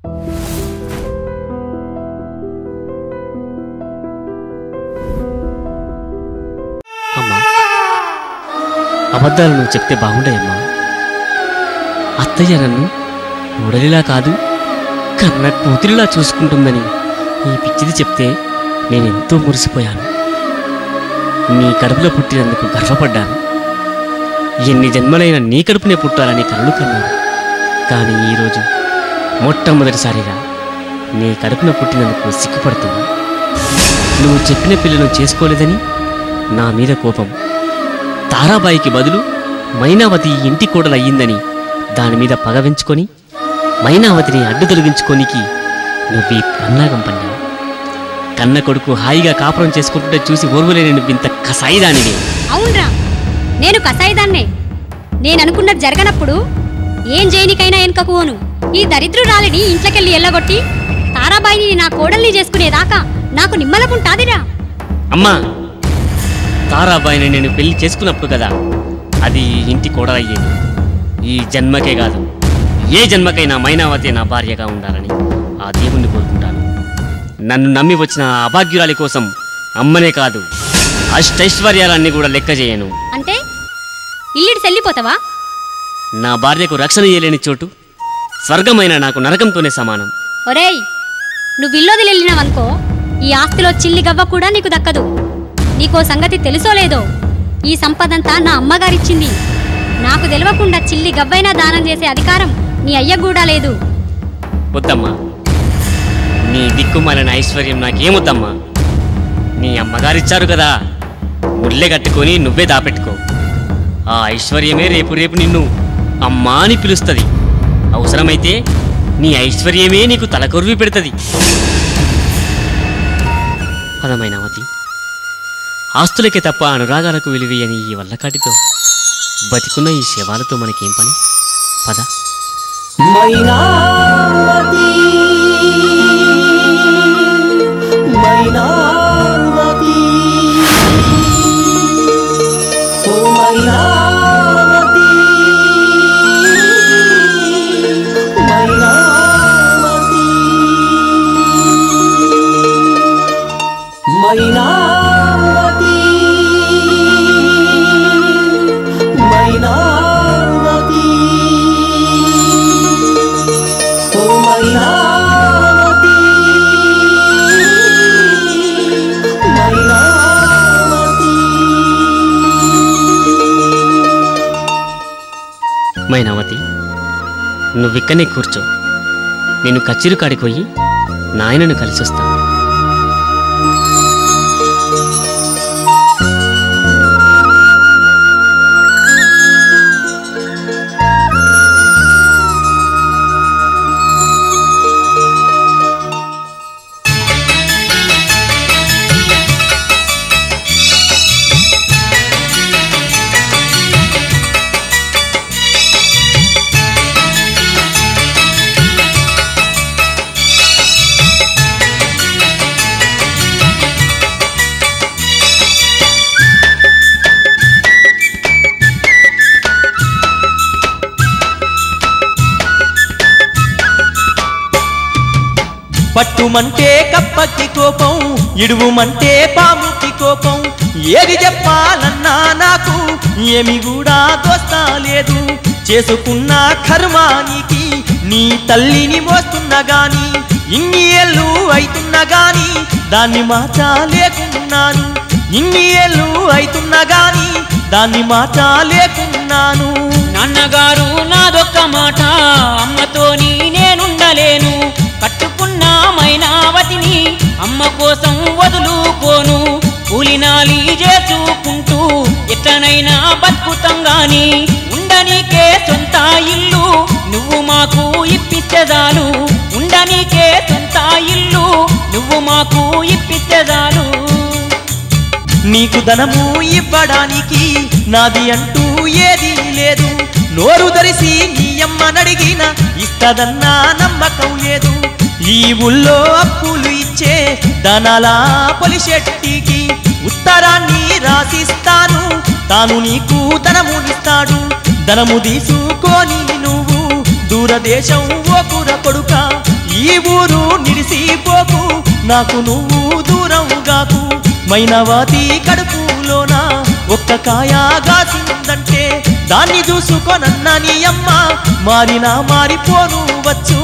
అమ్మా అబద్ధాలు నువ్వు చెప్తే బాగుండేయమ్మా అత్తయ్య నన్ను ఉడలిలా కాదు కన్న కూతురిలా చూసుకుంటుందని ఈ పిచ్చిది చెప్తే నేనెంతో మురిసిపోయాను నీ కడుపులో పుట్టినందుకు గర్వపడ్డాను ఎన్ని జన్మలైన నీ కడుపునే పుట్టాలని కలలు కన్నాను కానీ ఈరోజు మొట్టమొదటిసారిగా నీ కడుపున పుట్టినందుకు సిగ్గుపడుతున్నా నువ్వు చెప్పిన పిల్లను చేసుకోలేదని నా మీద కోపం తారాబాయికి బదులు మైనావతి ఇంటి కోడలయ్యిందని దాని మీద పగ వెంచుకొని మైనావతిని అడ్డు తొలగించుకోనికి నువ్వు ఈ పన్నాగం పన్నావు కన్న కొడుకు హాయిగా కాపురం చేసుకుంటుంటే చూసి ఓర్వలేని నువ్వింత కసాయిదానివి అవునరా నేను కసాయిదాన్నే నేను అనుకున్నది జరగనప్పుడు ఏం చేయనికైనా వెనుకకు పోను ఈ దరిద్రురాలిని ఇంట్లోకెళ్ళి ఎల్లగొట్టి తారాబాయిని నా కోడల్ని చేసుకునేదాకా నాకు నిమ్మలకుంటాదిరా అమ్మా తారాబాయిని నేను పెళ్లి చేసుకున్నప్పుడు కదా అది ఈ ఇంటి కోడలయ్యేది ఈ జన్మకే కాదు ఏ జన్మకైనా మైనావతి నా భార్యగా ఉండాలని ఆ దేవుణ్ణి కోరుకుంటాను నన్ను నమ్మి వచ్చిన ఆ అభాగ్యురాలి కోసం అమ్మనే కాదు అష్టైశ్వర్యాలన్నీ కూడా లెక్క చేయను అంటే ఇల్లుడి సెల్లిపోతావా నా భార్యకు రక్షణ ఇయ్యలేని చోటు స్వర్గమైన నాకు నరకంతోనే సమానం ఒరేయ్ నువ్వు ఇల్లొదిలి వెళ్ళినావనుకో ఈ ఆస్తిలో చిల్లి గవ్వ కూడా నీకు దక్కదు నీకో సంగతి తెలుసో లేదో ఈ సంపదంతా నా అమ్మగారిచ్చింది నాకు తెలియకుండా చిల్లి గవ్వైనా దానం చేసే అధికారం నీ అయ్యకు కూడా లేదు వద్దమ్మా నీ దిక్కుమాలిన ఐశ్వర్యం నాకేమొద్దమ్మా నీ అమ్మగారిచ్చారు కదా ముళ్ళె కట్టుకొని నువ్వే దాపెట్టుకో ఆ ఐశ్వర్యమే రేపు రేపు నిన్ను అమ్మా అని పిలుస్తుంది అవసరమైతే నీ ఐశ్వర్యమే నీకు తలకొరివి పెడుతుంది పదమైనవతి ఆస్తులకే తప్ప అనురాగాలకు విలువని ఈ వల్లకాటితో బతికున్న ఈ శవాలతో మనకేం పని పద మైనావతి మైనావతి ఓ మైనావతి మైనావతి మైనావతి మైనావతి ఓ మైనావతి మైనావతి మైనావతి నువ్విక్కనే కూర్చో నేను కచ్చిరు కాడికి పోయి నాయనను కలిసి వస్తా పట్టుమంటే కప్పకి కోపం ఇడువుమంటే పాముకి కోపం ఏది చెప్పాలన్నా నాకు ఏమి కూడా దోస్తా లేదు చేసుకున్న కర్మానికి నీ తల్లిని మోస్తున్నా గాని ఇన్ని ఏళ్ళు అయితున్నా గాని దాన్ని మార్చాలేకున్నాను ఇన్ని ఏళ్ళు అయితున్నా గాని దాన్ని మార్చాలేకున్నాను నాన్నగారు నాదొక్క మాట అమ్మతోని నేనుండలేను కట్టుకున్న మైనావతిని అమ్మ కోసం వదులుకోను కూలినాలి చేసుకుంటూ ఎట్లనైనా బతుకుతాం గాని ఉండనీకే సొంత ఇల్లు నువ్వు మాకు ఇప్పించదాలు ఉండనీకే సొంత ఇల్లు నువ్వు మాకు ఇప్పించదాలు నీకు ధనము ఇవ్వడానికి నాది అంటూ ఏదీ లేదు నోరు ధరిసి నీ అమ్మనడిగిన ఇస్తదన్నా నమ్మకం లేదు ఈ ఊళ్ళో అప్పులు ఇచ్చే ధనాల పొలిశెట్టికి ఉత్తరాన్ని రాసిస్తాను తాను నీకు ధనమునిస్తాడు ధనము తీసుకొని నువ్వు దూరదేశం ఓకుర కొడుక ఈ ఈ ఊరు నిడిసిపోకు నాకు నువ్వు దూరంగాకు మైనవాతి కడుపులోన ఒక్క కాయ గాసిందంటే దాన్ని చూసుకోనన్న నీ అమ్మ మారినా మారిపోను వచ్చు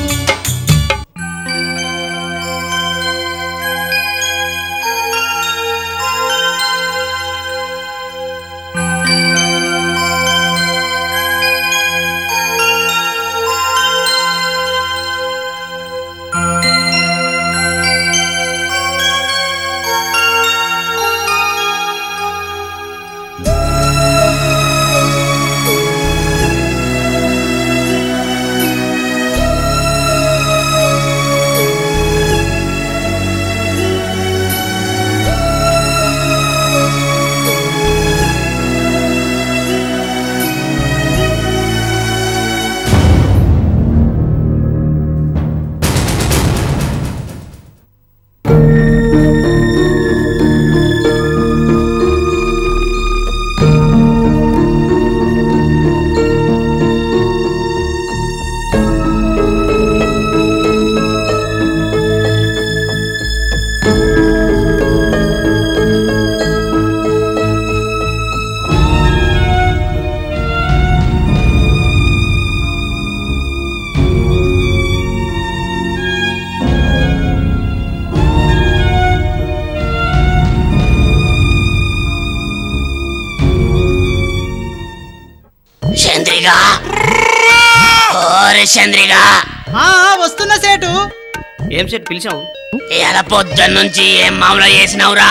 చంద్రిగా ఓరే చంద్రిగా ఆ వస్తున్న సేటు ఏం సెట్ పిలిచావు ఇలా పొద్దున్నుంచి ఏం మామూలు చేసినావురా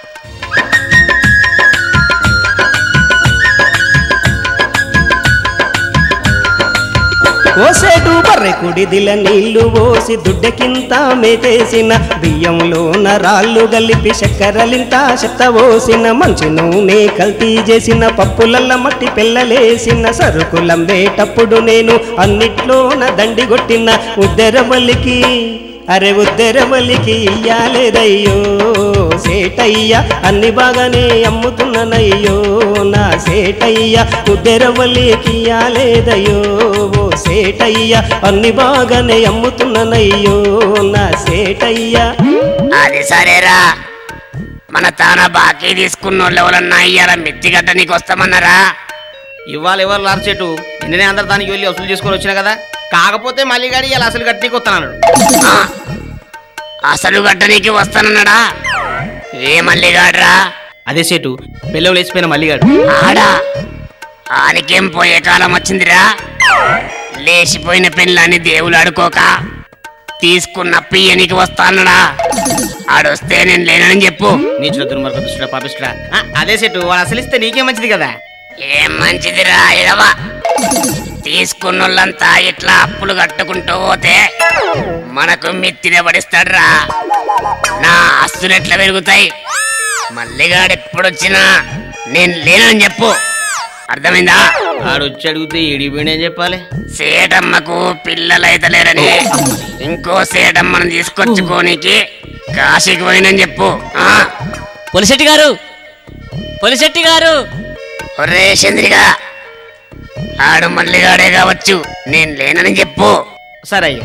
ఓసేటు బర్రెకుడి దిల నీళ్లు పోసి దుడ్డకింత మేతేసిన బియ్యంలోన రాళ్ళు గలిపి చక్కెరలింత చెత్త పోసిన మంచి నూనె కల్తీ చేసిన పప్పులల్ల మట్టి పిల్లలేసిన సరుకులంబేటప్పుడు నేను అన్నిట్లోన దండి కొట్టిన ఉద్దెరమల్లికి అరే ఉద్దెరమల్లికి ఇయ్యాలేదయ్యో సేటయ్య అన్ని బాగానే అమ్ముతున్నానయ్యో నా సేటయ్య ఉద్దెరమల్లికి ఇయ్యాలేదయ్యో ఓ సేటయ్య అన్ని బాగానే అమ్ముతున్నానయ్యో నా సేటయ్య అది సరేరా మన తాన బాకీ తీసుకున్న వాళ్ళు ఎవరన్నా అయ్యారా మిత్తిగట్ట నీకు వస్తామన్నారా ఇవాళ ఎవరు లార్ చెట్టు నిన్ననే అందరు దానికి వెళ్ళి వసూలు చేసుకొని వచ్చిన కదా కాకపోతే మళ్ళీ గాడి ఇలా అసలు కట్టి వస్తాను ఆ, అసలు గట్ట నీకు వస్తానన్నాడా ఏ మల్లిగాడ్రా అదే సెటు పెళ్ళం లేచిపోయిన మల్లిగాడు ఆడా ఆనికేం పోయే కాలం వచ్చిందిరా లేచిపోయిన పెళ్ళాన్ని దేవులు ఆడుకోక తీసుకున్న పియ్యనికి వస్తానడా ఆడొస్తే నేను లేనని చెప్పు నీచుల దుర్మార్గ దుష్టుడ పాపిస్తుడా ఆ, అదే సెటు వాడు అసలు ఇస్తే నీకే మంచిది కదా ఏం మంచిదిరా ఎడవ తీసుకున్నోళ్ళంతా ఇట్లా అప్పులు కట్టుకుంటూ పోతే మనకు మిత్తిన పడిస్తాడ్రా నా ఆస్తులు ఎట్లా పెరుగుతాయి మల్లిగాడు ఎప్పుడొచ్చినా నేను లేనని చెప్పు అర్థమైందా ఆడు వచ్చి అడిగితే ఏడిపోయినా చెప్పాలి సేటమ్మకు పిల్లలైతే లేరని ఇంకో సేటమ్మను తీసుకొచ్చుకోనికి కాశీకి పోయినని చెప్పు ఆ? పొలిశెట్టి గారు పొలిశెట్టి గారు ఒరే చంద్రిగా ఆడు మల్లిగాడే కావచ్చు నేను లేనని చెప్పు సరే అయ్యా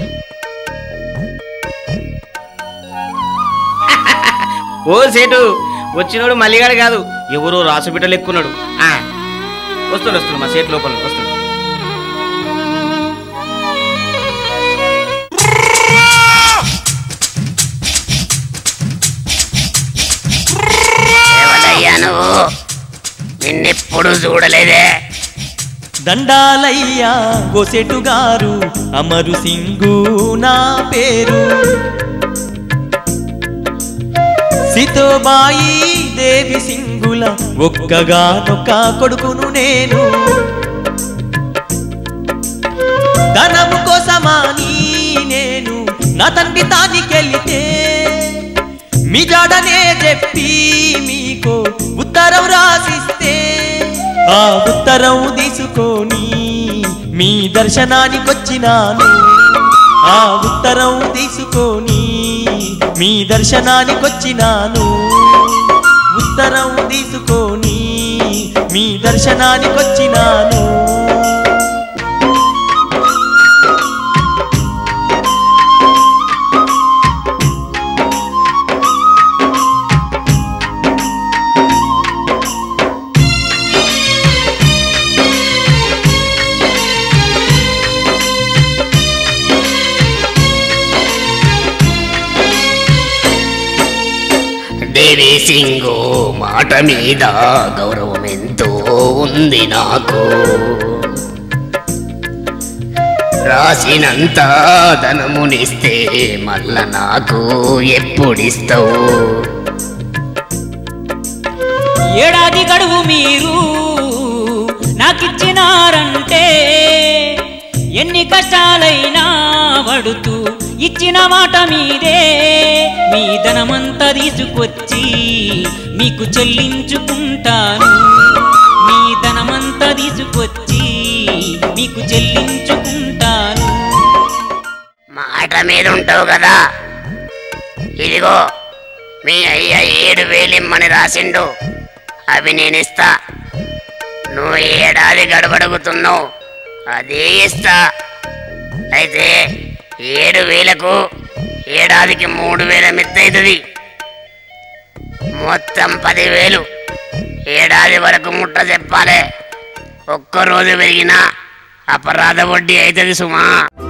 ఓ సేటు వచ్చినోడు మల్లిగాడు కాదు ఎవరో రాసు బిడ్డలు ఎక్కున్నాడు ఆ, వస్తుండు వస్తుండు మా సేటు లోపల వస్తుండు ఎవరయ్యా నువ్వు నిన్నెప్పుడు చూడలేదే దండాలయ్యా గోసెటు గారు అమరు సింగు నా పేరు సితోబాయి దేవి సింగుల ఒక్కగానొక్క కొడుకును నేను ధనము కోసమాని నేను నా తండ్రి తానికెళ్తే మీ జాడనే చెప్పి మీకు ఉత్తరం రాసిస్తే ఆ ఉత్తరం తీసుకొని మీ దర్శనానికొచ్చినాను ఆ ఉత్తరం తీసుకొని మీ దర్శనానికొచ్చినాను ఉత్తరం తీసుకొని మీ దర్శనానికొచ్చినాను వినేవి సింగు మాట మీద గౌరవం ఎంతో ఉంది నాకు రాసినంత ధనమునిస్తే మళ్ళా నాకు ఎప్పుడిస్తావు ఏడాది గడువు మీరు నాకిచ్చినారంటే ఎన్ని కష్టాలైనా పడుతూ ఇచ్చిన మాట మీదే మీ ధనమంతా తీసుకొచ్చి మీకు చెల్లించుకుంటాను మీ ధనమంతా తీసుకొచ్చి మీకు చెల్లించుకుంటాను మాట మీద ఉంటావు కదా ఇదిగో మీ అయ్య ఏడు వేలిమ్మని రాసిండు అవి నేను ఇస్తా నువ్వు ఏడాది గడబడుగుతున్నావు అదే ఇస్తా అయితే ఏడు వేలకు ఏడాదికి మూడు వేల మిత్తవుతుంది మొత్తం పదివేలు ఏడాది వరకు ముట్ట చెప్పాలి ఒక్కరోజు పెరిగినా అపరాధ వడ్డీ అవుతుంది సుమా